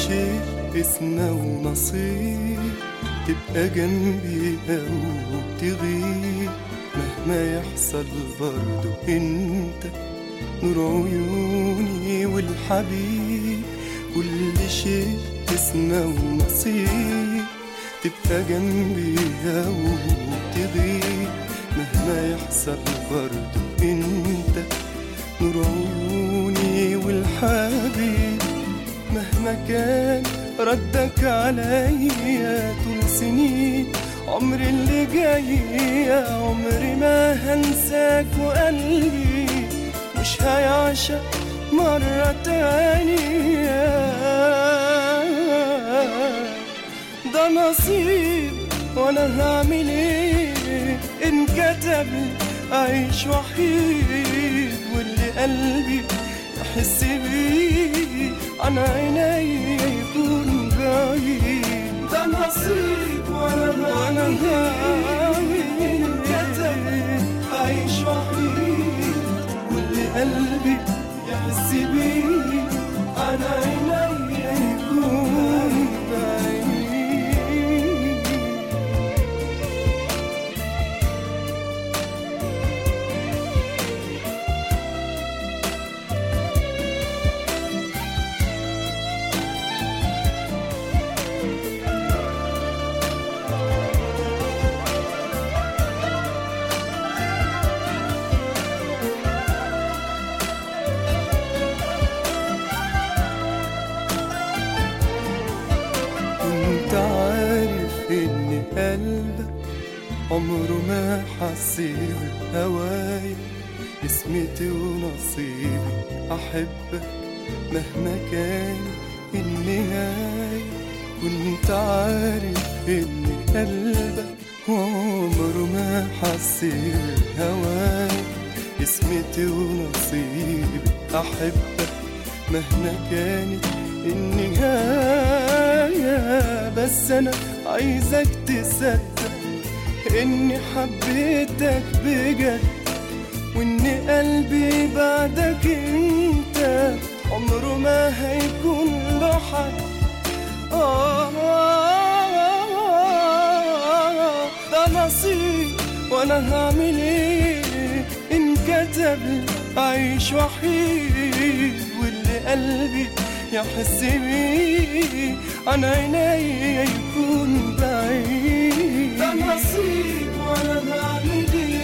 شيء اسمه ونصيب تبقى جنبي أو تغيب مهما يحصل برضو انت نور عيوني والحبيب كل شيء اسمه ونصيب تبقى جنبي أو تغيب مهما يحصل برضو انت نور عيوني والحبيب مهما كان ردك عليا طول سنين عمري اللي جاي عمري ما هنساك وقلبي مش هيعشق مرة تانية ده نصيب وانا هعمل ايه ان كتب اعيش وحيد واللي قلبي يحس بيه عن عيني يكون بعيد ده نصيب وانا هعمل ايه ان كتب اعيش وحيد واللي قلبي يحس بيه عن عيني يكون بعيد كنت عارف ان قلبك عمره ما حسيب هواي اسمتي ونصيبي احبك مهما كان النهاية كنت عارف ان قلبك عمره ما حسيب هواي اسمتي ونصيبي احبك مهما كانت النهاية بس أنا عايزك تصدق إني حبيتك بجد وإن قلبي بعدك أنت عمره ما هيكون له حد آه ده نصيب وأنا هعمل إيه إن كتب لي أعيش وحيد واللي قلبي يحس بيه عن عيني يكون بعيد ده نصيب وانا بعمل ايه